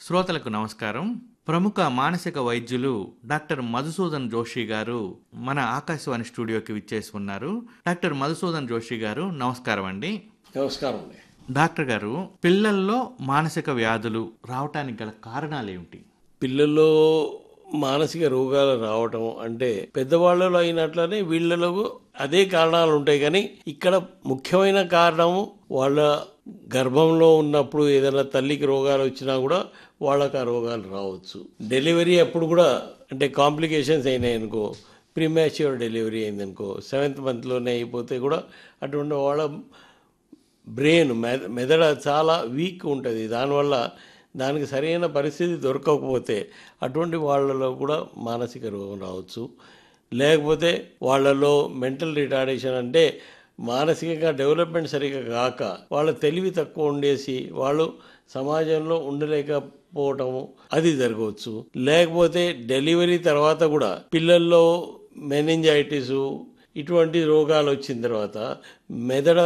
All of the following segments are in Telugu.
శ్రోతలకు నమస్కారం ప్రముఖ మానసిక వైద్యులు డాక్టర్ మధుసూదన్ జోషి గారు మన ఆకాశవాణి స్టూడియోకి విచ్చేసి ఉన్నారు డాక్టర్ మధుసూదన్ జోషి గారు నమస్కారం అండి నమస్కారం అండి డాక్టర్ గారు పిల్లల్లో మానసిక వ్యాధులు రావటానికి గల కారణాలు ఏమిటి పిల్లల్లో మానసిక రోగాలు రావటం అంటే పెద్దవాళ్ళలో అయినట్లనే వీళ్ళలో అదే కారణాలు ఉంటాయి కానీ ఇక్కడ ముఖ్యమైన కారణము వాళ్ళ గర్భంలో ఉన్నప్పుడు ఏదైనా తల్లికి రోగాలు వచ్చినా కూడా వాళ్ళకి ఆ రోగాలు రావచ్చు డెలివరీ అప్పుడు కూడా అంటే కాంప్లికేషన్స్ అయినాయి అనుకో ప్రీమాచ్యూర్ డెలివరీ అయిందనుకో సెవెంత్ మంత్లోనే అయిపోతే కూడా అటువంటి వాళ్ళ బ్రెయిన్ మెద మెదడ చాలా వీక్ ఉంటుంది దానివల్ల దానికి సరైన పరిస్థితి దొరకకపోతే అటువంటి వాళ్ళలో కూడా మానసిక రోగం రావచ్చు లేకపోతే వాళ్ళలో మెంటల్ రిటార్డేషన్ అంటే మానసికంగా డెవలప్మెంట్ సరిగా కాక వాళ్ళ తెలివి తక్కువ ఉండేసి వాళ్ళు సమాజంలో ఉండలేకపోవటము అది జరగవచ్చు లేకపోతే డెలివరీ తర్వాత కూడా పిల్లల్లో మెనింజైటిస్ ఇటువంటి రోగాలు వచ్చిన తర్వాత మెదడ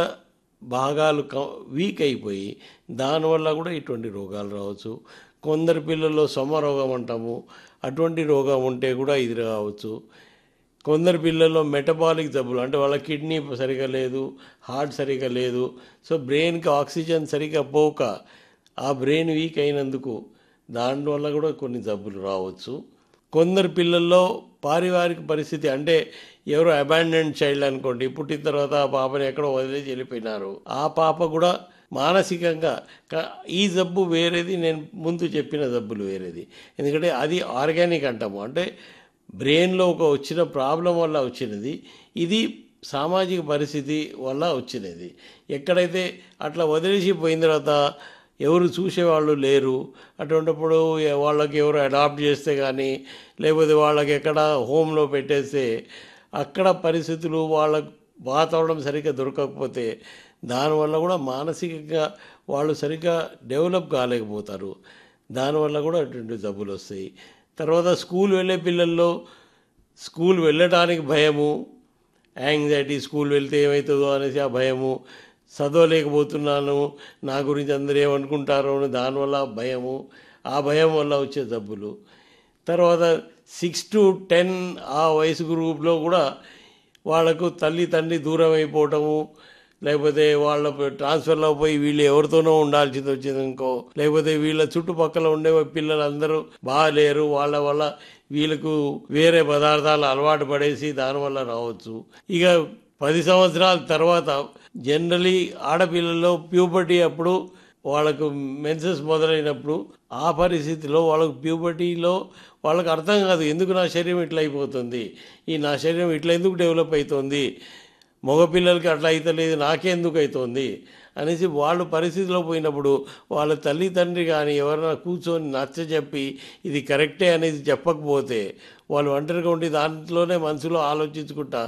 భాగాలు క- వీక్ అయిపోయి దానివల్ల కూడా ఇటువంటి రోగాలు రావచ్చు కొందరు పిల్లల్లో సొమ్మ రోగం అంటాము అటువంటి రోగం ఉంటే కూడా ఇది రావచ్చు కొందరు పిల్లల్లో మెటబాలిక్ జబ్బులు అంటే వాళ్ళ కిడ్నీ సరిగా లేదు హార్ట్ సరిగా లేదు సో బ్రెయిన్కి ఆక్సిజన్ సరిగా పోక ఆ బ్రెయిన్ వీక్ అయినందుకు దానివల్ల కూడా కొన్ని జబ్బులు రావచ్చు కొందరు పిల్లల్లో పారివారిక పరిస్థితి అంటే ఎవరో అబాండెంట్ చైల్డ్ అనుకోండి పుట్టిన తర్వాత ఆ పాపని ఎక్కడో వదిలేసి వెళ్ళిపోయినారు ఆ పాప కూడా మానసికంగా క- ఈ జబ్బు వేరేది నేను ముందు చెప్పిన జబ్బులు వేరేది ఎందుకంటే అది ఆర్గానిక్ అంటాము అంటే బ్రెయిన్లో ఒక వచ్చిన ప్రాబ్లం వల్ల వచ్చినది ఇది సామాజిక పరిస్థితి వల్ల వచ్చినది ఎక్కడైతే అట్లా వదిలేసి పోయిన తర్వాత ఎవరు చూసేవాళ్ళు లేరు అటువంటిప్పుడు ఎ- వాళ్ళకి ఎవరు అడాప్ట్ చేస్తే కానీ లేకపోతే వాళ్ళకి ఎక్కడ హోమ్లో పెట్టేస్తే అక్కడ పరిస్థితులు వాళ్ళ వాతావరణం సరిగ్గా దొరకకపోతే దానివల్ల కూడా మానసికంగా వాళ్ళు సరిగ్గా డెవలప్ కాలేకపోతారు దానివల్ల కూడా అటువంటి జబ్బులు వస్తాయి తర్వాత స్కూల్ వెళ్ళే పిల్లల్లో స్కూల్ వెళ్ళటానికి భయము యాంగ్జైటీ స్కూల్ వెళ్తే ఏమవుతుందో అనేసి ఆ భయము చదవలేకపోతున్నాను నా గురించి అందరూ ఏమనుకుంటారో అని దానివల్ల భయము ఆ భయం వల్ల వచ్చే జబ్బులు తర్వాత సిక్స్ టు టెన్ ఆ వయసు గ్రూప్లో కూడా వాళ్ళకు తల్లి తండ్రి దూరం అయిపోవటము లేకపోతే వాళ్ళ ట్రాన్స్ఫర్లో పోయి వీళ్ళు ఎవరితోనో ఉండాల్సింది వచ్చింది ఇంకో లేకపోతే వీళ్ళ చుట్టుపక్కల ఉండే పిల్లలందరూ బాగాలేరు వాళ్ళ వల్ల వీళ్ళకు వేరే పదార్థాలు అలవాటు పడేసి దానివల్ల రావచ్చు ఇక పది సంవత్సరాల తర్వాత జనరలీ ఆడపిల్లల్లో ప్యూబర్టీ అప్పుడు వాళ్ళకు మెన్సెస్ మొదలైనప్పుడు ఆ పరిస్థితిలో వాళ్ళకు ప్యూబర్టీలో వాళ్ళకి అర్థం కాదు ఎందుకు నా శరీరం ఇట్లా అయిపోతుంది ఈ నా శరీరం ఇట్లా ఎందుకు డెవలప్ అవుతుంది మగపిల్లలకి అట్లా అవుతలేదు నాకెందుకు అవుతుంది అనేసి వాళ్ళు పరిస్థితిలో పోయినప్పుడు వాళ్ళ తల్లి తండ్రి కానీ ఎవరైనా కూర్చొని నచ్చ చెప్పి ఇది కరెక్టే అనేది చెప్పకపోతే వాళ్ళు ఒంటరిగా ఉండి దాంట్లోనే మనసులో ఆలోచించుకుంటా